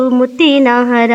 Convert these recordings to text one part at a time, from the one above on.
ಮುತ್ತಿನ ಹರ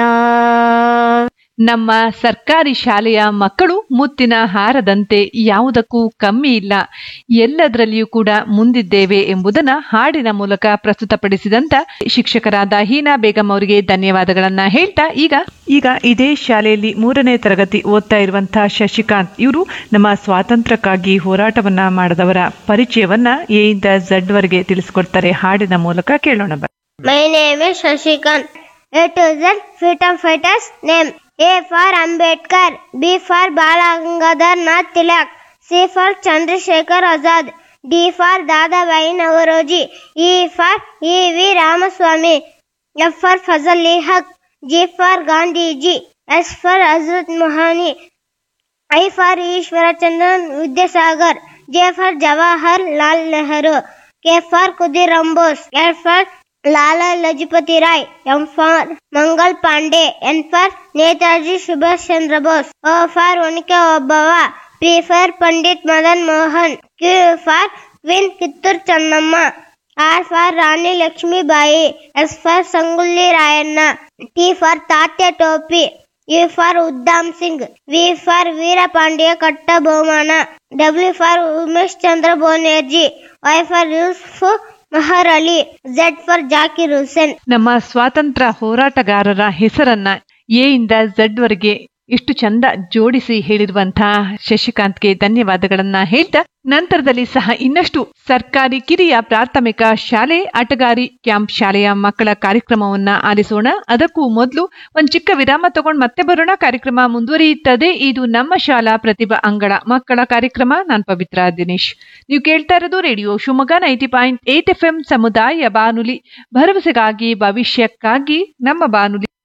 ನಮ್ಮ ಸರ್ಕಾರಿ ಶಾಲೆಯ ಮಕ್ಕಳು ಮುತ್ತಿನ ಹಾರದಂತೆ ಯಾವುದಕ್ಕೂ ಕಮ್ಮಿ ಇಲ್ಲ ಎಲ್ಲದರಲ್ಲಿಯೂ ಕೂಡ ಮುಂದಿದ್ದೇವೆ ಎಂಬುದನ್ನ ಹಾಡಿನ ಮೂಲಕ ಪ್ರಸ್ತುತಪಡಿಸಿದಂತ ಶಿಕ್ಷಕರಾದ ಹೀನಾ ಬೇಗಂ ಅವರಿಗೆ ಧನ್ಯವಾದಗಳನ್ನ ಹೇಳ್ತಾ ಈಗ ಈಗ ಇದೇ ಶಾಲೆಯಲ್ಲಿ ಮೂರನೇ ತರಗತಿ ಓದ್ತಾ ಇರುವಂತಹ ಶಶಿಕಾಂತ್ ಇವರು ನಮ್ಮ ಸ್ವಾತಂತ್ರ್ಯಕ್ಕಾಗಿ ಹೋರಾಟವನ್ನ ಮಾಡಿದವರ ಪರಿಚಯವನ್ನ ಎ ಇಂದ ಝಡ್ ವರೆಗೆ ತಿಳಿಸ್ಕೊಡ್ತಾರೆ ಹಾಡಿನ ಮೂಲಕ ಕೇಳೋಣ ಬನ್ನಿ. My name is Shashikant. A to Z freedom fighters name. A for Ambedkar. B for Balagangadhar Nath Tilak. C for Chandrasekhar Azad. D for Dadabhai Navroji. E for E. V. Ramaswamy. F for Fazal Haq. G for Gandhiji. S for Azad Mohani. I for Ishwarachandran Vidyasagar. J for Jawahar Lal Nehru. K for Khudiram Bose. L for Lala Lajpati Rai. M for Mangal Pandey. N for Netaji Subhash Chandra Bose. O for Unika Obava. P for Pandit Madan Mohan. Q for Queen Kittur Channamma. R for Rani Lakshmi Bai. S for Sangulli Rayanna. T for Tatya Topi. U for Uddam Singh. V for Veerapandya Katta Bomana. W for Umesh Chandra Bonerji. Y for Yusuf Mahar Ali. Z for Zakir Hussain. ನಮ್ಮ ಸ್ವಾತಂತ್ರ್ಯ ಹೋರಾಟಗಾರರ ಹೆಸರನ್ನ A ಇಂದ Z ವರೆಗೆ ಇಷ್ಟು ಚಂದ ಜೋಡಿಸಿ ಹೇಳಿರುವಂತಹ ಶಶಿಕಾಂತ್ಗೆ ಧನ್ಯವಾದಗಳನ್ನ ಹೇಳ್ತಾ ನಂತರದಲ್ಲಿ ಸಹ ಇನ್ನಷ್ಟು ಸರ್ಕಾರಿ ಕಿರಿಯ ಪ್ರಾಥಮಿಕ ಶಾಲೆ ಆಟಗಾರಿ ಕ್ಯಾಂಪ್ ಶಾಲೆಯ ಮಕ್ಕಳ ಕಾರ್ಯಕ್ರಮವನ್ನ ಆಲಿಸೋಣ ಅದಕ್ಕೂ ಮೊದಲು ಒಂದ್ ಚಿಕ್ಕ ವಿರಾಮ ತಗೊಂಡ್ ಮತ್ತೆ ಬರೋಣ ಕಾರ್ಯಕ್ರಮ ಮುಂದುವರಿಯುತ್ತದೆ ಇದು ನಮ್ಮ ಶಾಲಾ ಪ್ರತಿಭಾ ಅಂಗಳ ಮಕ್ಕಳ ಕಾರ್ಯಕ್ರಮ ನಾನ್ ಪವಿತ್ರ ದಿನೇಶ್ ನೀವು ಕೇಳ್ತಾ ಇರೋದು radio Shivamogga ninety point eight F M ಸಮುದಾಯ ಬಾನುಲಿ ಭರವಸೆಗಾಗಿ ಭವಿಷ್ಯಕ್ಕಾಗಿ ನಮ್ಮ ಬಾನುಲಿ